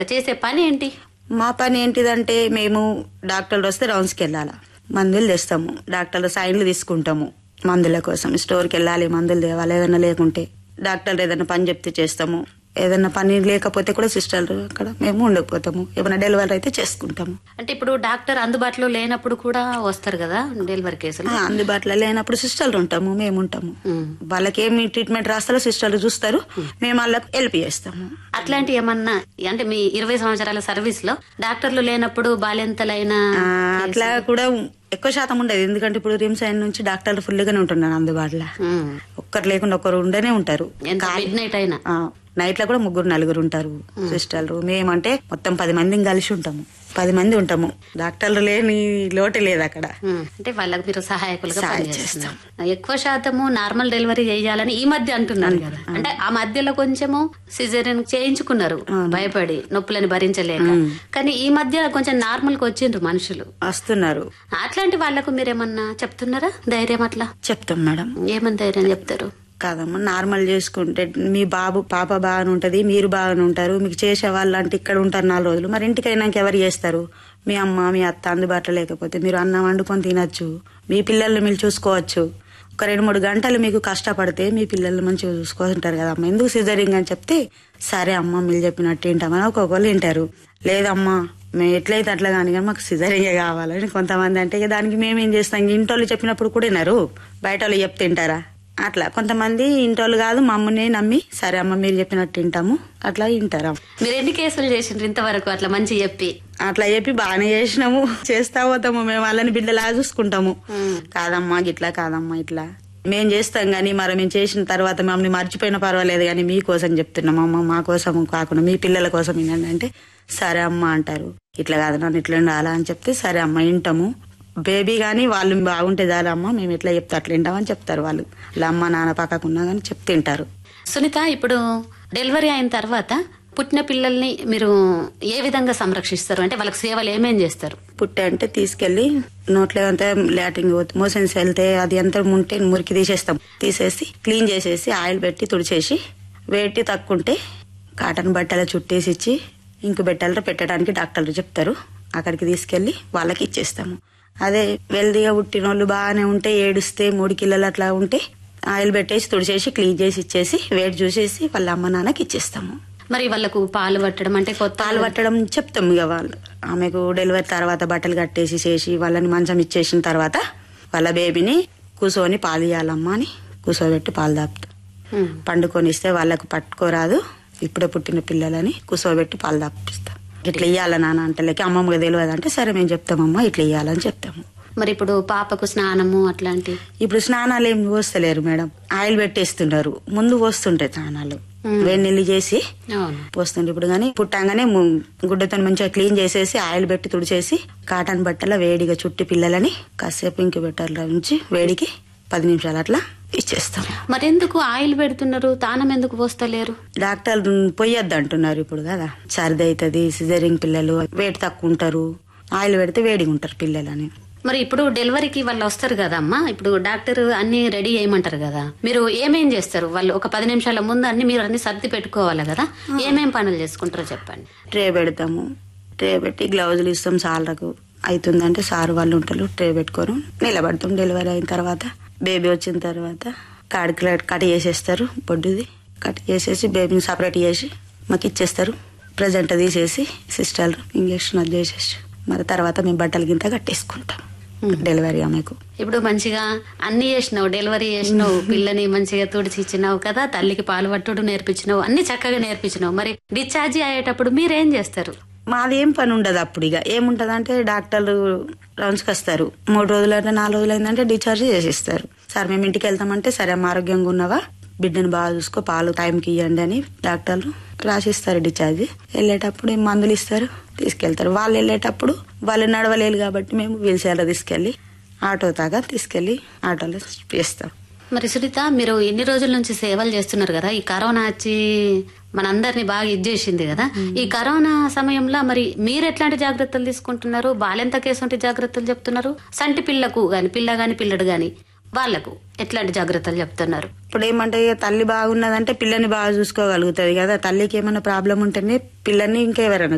చేసే పని ఏంటి మా పని ఏంటిదంటే మేము డాక్టర్లు వస్తే రౌండ్స్కి వెళ్ళాలా మందులు తెస్తాము డాక్టర్లు సైన్లు తీసుకుంటాము మందుల కోసం స్టోర్కి వెళ్ళాలి మందులు తేవాలి ఏదైనా లేకుంటే డాక్టర్లు ఏదైనా పని చెప్తే చేస్తాము ఏదైనా పని లేకపోతే కూడా సిస్టర్లు అక్కడ మేము ఉండకపోతాము ఏమైనా డెలివరీ అయితే చేసుకుంటాము అంటే ఇప్పుడు డాక్టర్ అందుబాటులో లేనప్పుడు కూడా వస్తారు కదా డెలివరీ కేసులు ఆ, అందుబాటులో లేనప్పుడు సిస్టర్లు ఉంటాము మేము ఉంటాము ఉమ్. వాళ్ళకి ఏమి ట్రీట్మెంట్ రాస్తారో సిస్టర్లు చూస్తారు మేము వాళ్ళకి హెల్ప్ చేస్తాము అట్లాంటి ఏమన్నా అంటే మీ ఇరవై సంవత్సరాల సర్వీస్ లో డాక్టర్లు లేనప్పుడు బాలింతలైన ఆ, అట్లా కూడా ఎక్కువ శాతం ఉండదు ఎందుకంటే ఇప్పుడు రిమ్స్ అయిన నుంచి డాక్టర్లు ఫుల్ గానే ఉంటున్నారు అందుబాటులో ఉమ్. ఒక్కరు లేకుండా ఒకరు ఉండనే ఉంటారు ఎంత మిడ్ నైట్ అయినా ఆ, నైట్ లో కూడా ముగ్గురు నలుగురు ఉంటారు సిస్టర్లు మేమంటే మొత్తం పది మందిని కలిసి ఉంటాము పది మంది ఉంటాము డాక్టర్లు లేని లోటు లేదు అక్కడ ఉమ్. అంటే వాళ్ళకి మీరు సహాయకులుగా సహాయం పనిచేస్తున్నారు ఎక్కువ శాతము నార్మల్ డెలివరీ చేయాలని ఈ మధ్య అంటున్నారు కదా అంటే ఆ మధ్యలో కొంచెము సిజేరియన్ చేయించుకున్నారు భయపడి నొప్పులని భరించలేక కానీ ఈ మధ్య కొంచెం నార్మల్ గా వచ్చిండ్రు మనుషులు వస్తున్నారు అట్లాంటి వాళ్ళకు మీరేమన్నా చెప్తున్నారా ధైర్యం అట్లా చెప్తాం మేడం ఏమని ధైర్యం చెప్తారు కాదమ్మా నార్మల్ చేసుకుంటే మీ బాబు పాప బాగానే ఉంటది మీరు బాగానే ఉంటారు మీకు చేసే వాళ్ళు అంటే ఇక్కడ ఉంటారు నాలుగు రోజులు మరి ఇంటికి అయినాక ఎవరు చేస్తారు మీ అమ్మ మీ అత్త అందుబాటులో లేకపోతే మీరు అన్నం వండుకొని తినొచ్చు మీ పిల్లల్ని మీరు చూసుకోవచ్చు ఒక రెండు మూడు గంటలు మీకు కష్టపడితే మీ పిల్లల్ని మంచిగా చూసుకుంటారు కదా అమ్మ ఎందుకు సిజరింగ్ అని చెప్తే సరే అమ్మ మీరు చెప్పినట్టు వింటామని ఒక్కొక్కరు వింటారు లేదమ్మా మేము ఎట్లయితే అట్లా కానీ కానీ మాకు సిజరింగే కావాలని కొంతమంది అంటే ఇక దానికి మేమేం చేస్తాం ఇంటోళ్ళు చెప్పినప్పుడు కూడా వినరు బయట వాళ్ళు చెప్తే వింటారా అట్లా కొంతమంది ఇంటోళ్ళు కాదు మా అమ్మని నమ్మి సరే అమ్మ మీరు చెప్పినట్టు వింటాము అట్లా వింటారా మీరు ఎన్ని కేసులు చేసిండ్రు ఇంతవరకు అట్లా మంచి చెప్పి అట్లా చెప్పి బాగానే చేసినాము చేస్తా పోతాము మేము వాళ్ళని బిడ్డలాగా చూసుకుంటాము కాదమ్మా ఇట్లా కాదమ్మా ఇట్లా మేం చేస్తాం గానీ మరి మేము చేసిన తర్వాత మమ్మల్ని మర్చిపోయినా పర్వాలేదు కానీ మీకోసం చెప్తున్నాం అమ్మ మా కోసం కాకుండా మీ పిల్లల కోసం వినండి అంటే సరే అమ్మ అంటారు ఇట్లా కాదు నన్ను ఇట్లా ఉండాలా అని చెప్తే సరే అమ్మ వింటాము బేబీ కానీ వాళ్ళు బాగుంటే చాలు అమ్మ మేము ఎట్లా చెప్తే అట్లా వింటామని చెప్తారు వాళ్ళు వాళ్ళ అమ్మ నాన్న పక్కకున్నా కానీ చెప్తుంటారు సునీత ఇప్పుడు డెలివరీ అయిన తర్వాత పుట్టిన పిల్లల్ని మీరు ఏ విధంగా సంరక్షిస్తారు అంటే వాళ్ళకి సేవలు ఏమేం చేస్తారు పుట్టే అంటే తీసుకెళ్లి నోట్లో అంతా లాటింగ్ మోషన్స్ వెళ్తే అది ఎంత ఉంటే మురికి తీసేస్తాం తీసేసి క్లీన్ చేసేసి ఆయిల్ పెట్టి తుడిచేసి వేటి తక్కువంటే కాటన్ బట్టలు చుట్టేసి ఇచ్చి ఇంకు బెట్టలు పెట్టడానికి డాక్టర్లు చెప్తారు అక్కడికి తీసుకెళ్లి వాళ్ళకి ఇచ్చేస్తాము అదే వెల్దీగా పుట్టిన వాళ్ళు బాగానే ఉంటే ఏడుస్తే మూడు కిలోలు అట్లా ఉంటే ఆయిల్ పెట్టేసి తుడిచేసి క్లీన్ చేసి ఇచ్చేసి వేడి చూసేసి వాళ్ళ అమ్మ నాన్నకి ఇచ్చేస్తాము మరి వాళ్ళకు పాలు పట్టడం అంటే కొత్త పాలు పట్టడం చెప్తాం ఇక వాళ్ళు ఆమెకు డెలివరీ తర్వాత బట్టలు కట్టేసి చేసి వాళ్ళని మంచం ఇచ్చేసిన తర్వాత వాళ్ళ బేబీని కూర్చొని పాలు ఇవ్వాలమ్మా అని కూర్చోబెట్టి పాలు దాపుతాం ఉమ్. పండుకొని ఇస్తే వాళ్ళకు పట్టుకోరాదు ఇప్పుడే పుట్టిన పిల్లలని కూర్చోబెట్టి పాలు దాపిస్తాం ఇట్లా ఇయ్యాల నాన్న అంటలేక అమ్మమ్మకి తెలియదు అంటే సరే మేము చెప్తామమ్మా ఇట్లా ఇయ్యాలని చెప్తాము మరి ఇప్పుడు పాపకు స్నానము అట్లాంటి ఇప్పుడు స్నానాలు ఏమి పోస్తలేరు మేడం ఆయిల్ పెట్టేస్తున్నారు ముందు పోస్తుంటాయి స్నానాలు వేడి నీళ్ళు చేసి అవును పోస్తుండే ఇప్పుడు కానీ పుట్టంగానే ము- గుడ్డతో మంచిగా క్లీన్ చేసేసి ఆయిల్ పెట్టి తుడిచేసి కాటన్ బట్టల వేడిగా చుట్టి పిల్లలని కాసేపు ఇంక్యుబేటర్లో ఉంచి వేడికి పది నిమిషాలు అట్లా ఇచ్చేస్తాం మరి ఎందుకు ఆయిల్ పెడుతున్నారు తానం ఎందుకు పోస్తలేరు డాక్టర్లు పొయ్యొద్దు అంటున్నారు ఇప్పుడు కదా సర్ది అవుతుంది సిజరింగ్ పిల్లలు వేడి తక్కువ ఉంటారు ఆయిల్ పెడితే వేడిగా ఉంటారు పిల్లలని మరి ఇప్పుడు డెలివరీకి వాళ్ళు వస్తారు కదా అమ్మా ఇప్పుడు డాక్టర్ అన్ని రెడీ చేయమంటారు కదా మీరు ఏమేం చేస్తారు వాళ్ళు ఒక పది నిమిషాల ముందు అన్ని మీరు అన్ని సర్ది పెట్టుకోవాలి కదా ఏమేం పనులు చేసుకుంటారో చెప్పండి ట్రే పెడతాము ట్రే పెట్టి గ్లౌజులు ఇస్తాం సార్లకు అవుతుందంటే సార్ వాళ్ళు ఉంటారు ట్రే పెట్టుకొని నిలబడతాం డెలివరీ అయిన తర్వాత బేబీ వచ్చిన తర్వాత కాడికి కట్ చేసేస్తారు బొడ్డుది కట్ చేసేసి బేబీని సపరేట్ చేసి మాకు ఇచ్చేస్తారు ప్రజెంట్ తీసేసి సిస్టర్ ఇంజక్షన్ అది చేసేసి మరి తర్వాత మేము బట్టలు గింత కట్టేసుకుంటాం డెలివరీ ఆమెకు ఇప్పుడు మంచిగా అన్ని చేసినావు డెలివరీ చేసినావు పిల్లని మంచిగా తుడిచి ఇచ్చినావు కదా తల్లికి పాలు పట్టుడు నేర్పించినావు అన్ని చక్కగా నేర్పించినావు మరి డిశ్చార్జి అయ్యేటప్పుడు మీరేం చేస్తారు మాది ఏం పని ఉండదు అప్పుడు ఇక ఏముంటది అంటే డాక్టర్లు రౌండ్స్కి వస్తారు మూడు రోజులు అంటే నాలుగు రోజులు అయిందంటే డిశ్చార్జ్ చేసిస్తారు సార్ మేము ఇంటికి వెళ్తామంటే సరే అమ్మ ఆరోగ్యంగా ఉన్నావా బిడ్డను బాగా చూసుకో పాలు టైంకి ఇవ్వండి అని డాక్టర్లు రాసిస్తారు డిశ్చార్జ్ వెళ్ళేటప్పుడు ఏం మందులు ఇస్తారు తీసుకెళ్తారు వాళ్ళు వెళ్ళేటప్పుడు వాళ్ళు నడవలేరు కాబట్టి మేము వీల్ చైర్లో తీసుకెళ్ళి ఆటో తాగా తీసుకెళ్ళి ఆటోలో వేస్తాం మరి సునీత మీరు ఎన్ని రోజుల నుంచి సేవలు చేస్తున్నారు కదా ఈ కరోనా వచ్చి మనందరినీ బాగా ఇచ్చేసింది కదా ఈ కరోనా సమయంలో మరి మీరు ఎట్లాంటి జాగ్రత్తలు తీసుకుంటున్నారు బాలెంత కేసు వంటి జాగ్రత్తలు చెప్తున్నారు సంటి పిల్లకు గాని పిల్ల గాని పిల్లడు గాని వాళ్లకు ఎట్లాంటి జాగ్రత్తలు చెప్తున్నారు ఇప్పుడు ఏమంటే ఇక తల్లి బాగున్నదంటే పిల్లని బాగా చూసుకోగలుగుతుంది కదా తల్లికి ఏమైనా ప్రాబ్లం ఉంటేనే పిల్లని ఇంకా ఎవరైనా